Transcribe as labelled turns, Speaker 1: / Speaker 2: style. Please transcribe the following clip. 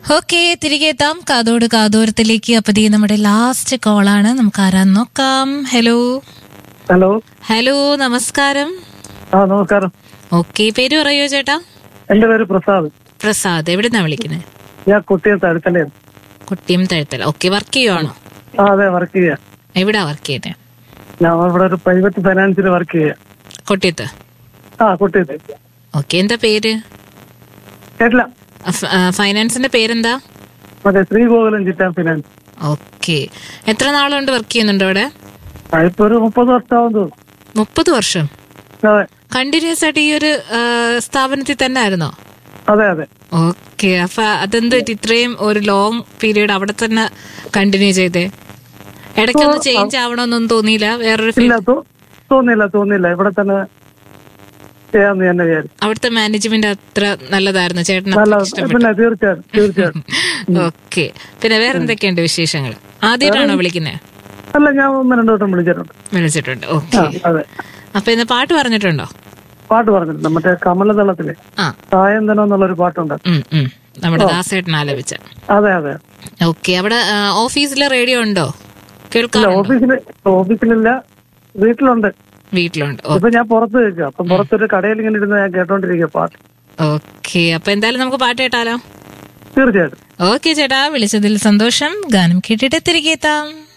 Speaker 1: Okay തിരികെ എത്താം കാതോട് കാതോരത്തിലേക്ക് അപ്പൊ ദേ നമ്മുടെ ലാസ്റ്റ് കോളാണ് നമുക്ക് ആരാന്ന് നോക്കാം ഹലോ
Speaker 2: ഹലോ
Speaker 1: ഹലോ നമസ്കാരം
Speaker 2: ആ നമസ്കാരം
Speaker 1: ഓക്കെ പേര് പറയോ ചേട്ടാ
Speaker 2: എന്റെ പേര് പ്രസാദ്
Speaker 1: പ്രസാദ് എവിടുന്നാ വിളിക്കുന്നത്
Speaker 2: ഞാൻ കുട്ടിയെ തടുക്കലേ
Speaker 1: കുട്ടിയും തഴുത്തല ഓക്കെ വർക്ക് ചെയ്യുവാണോ
Speaker 2: ആ അതെ വർക്ക് ചെയ്യാ
Speaker 1: എവിടാ വർക്ക് ചെയ്യുന്നത്
Speaker 2: ഞാൻ ഇവിടെ ഒരു പ്രൈവറ്റ് ഫൈനാൻസിൽ വർക്ക് ചെയ്യാ
Speaker 1: കൊട്ടിയത്ത്
Speaker 2: ആ കുട്ടിയത്തെ
Speaker 1: ഓക്കെ എന്താ പേര്
Speaker 2: കേട്ടില്ല
Speaker 1: ഫ- ആ, ഫൈനാൻസിന്റെ പേരെന്താ
Speaker 2: മറ്റേ ശ്രീഗോകുലം ചിറ്റാ ഫിനാൻസ്
Speaker 1: ഓക്കെ എത്ര നാളുകൊണ്ട് വർക്ക് ചെയ്യുന്നുണ്ട് അവിടെ
Speaker 2: ആ ഇപ്പൊ ഒരു മുപ്പത് വർഷമാവും തോന്നുന്നു
Speaker 1: മുപ്പത് വർഷം
Speaker 2: അതെ
Speaker 1: കണ്ടിന്യൂസ് ആയിട്ട് ഈ ഒരു ആ, സ്ഥാപനത്തിൽ തന്നെ ആയിരുന്നോ
Speaker 2: അതെ അതെ
Speaker 1: ഓക്കെ അപ്പൊ അതെന്ത് പറ്റി ഇത്രയും ഒരു ലോങ് പീരീഡ് അവിടെ തന്നെ കണ്ടിന്യൂ ചെയ്തേ ഇടയ്ക്കൊന്ന് ചേഞ്ച് ആവണമെന്നൊന്നും തോന്നിയില്ല വേറൊരു
Speaker 2: ഇല്ല
Speaker 1: ഫീൽഡ്
Speaker 2: തോ- തോന്നിയില്ല തോന്നിയില്ല ഇവിടെ തന്നെ ചെയ്യാന്ന് തന്നെ വിചാരിച്ചു
Speaker 1: അവിടുത്തെ മാനേജ്മെന്റ് അത്ര നല്ലതായിരുന്നു ചേട്ടന്
Speaker 2: നല്ല
Speaker 1: ഇഷ്ടപ്പെട്ടു
Speaker 2: പിന്നെ തീർച്ചയായിട്ടും തീർച്ചയായിട്ടും
Speaker 1: ഓക്കെ പിന്നെ വേറെ എന്തൊക്കെയുണ്ട് വിശേഷങ്ങൾ ആദ്യമായിട്ടാണോ വിളിക്കുന്നത്
Speaker 2: അല്ല ഞാൻ ഒന്ന് രണ്ടു വട്ടം വിളിച്ചിട്ടുണ്ട്
Speaker 1: വിളിച്ചിട്ടുണ്ട്
Speaker 2: ആ
Speaker 1: ഓക്കെ
Speaker 2: അതെ
Speaker 1: അപ്പൊ ഇന്ന് പാട്ട് പറഞ്ഞിട്ടുണ്ടോ
Speaker 2: പാട്ട് പറഞ്ഞിട്ടുണ്ട് മറ്റേ കമലതളത്തിലെ
Speaker 1: ആ
Speaker 2: സായന്തനം എന്നുള്ളൊരു പാട്ടുണ്ട്
Speaker 1: ഉം, ഉം. നമ്മുടെ ദാസേട്ടൻ ആലപിച്ച
Speaker 2: അതെ അതെ
Speaker 1: ഓക്കെ അവിടെ ഓഫീസിലെ റേഡിയോ ഉണ്ടോ
Speaker 2: ഇല്ല
Speaker 1: കേൾക്കാറുണ്ടോ
Speaker 2: ഓഫീസില് ഓഫീസിലില്ല വീട്ടിലുണ്ട്
Speaker 1: വീട്ടിലുണ്ട്
Speaker 2: ഇപ്പൊ ഞാൻ പുറത്ത് നിൽക്കുക അപ്പൊ പുറത്തൊരു കടയിൽ ഇങ്ങനെ ഇരുന്ന് ഞാൻ കേട്ടോണ്ടിരിക്കുക പാട്ട്
Speaker 1: ഓക്കെ അപ്പൊ എന്തായാലും നമുക്ക് പാട്ട് കേട്ടാലോ
Speaker 2: തീർച്ചയായിട്ടും
Speaker 1: ഓക്കെ ചേട്ടാ വിളിച്ചതിൽ സന്തോഷം ഗാനം കേട്ടിട്ട് തിരികെ എത്താം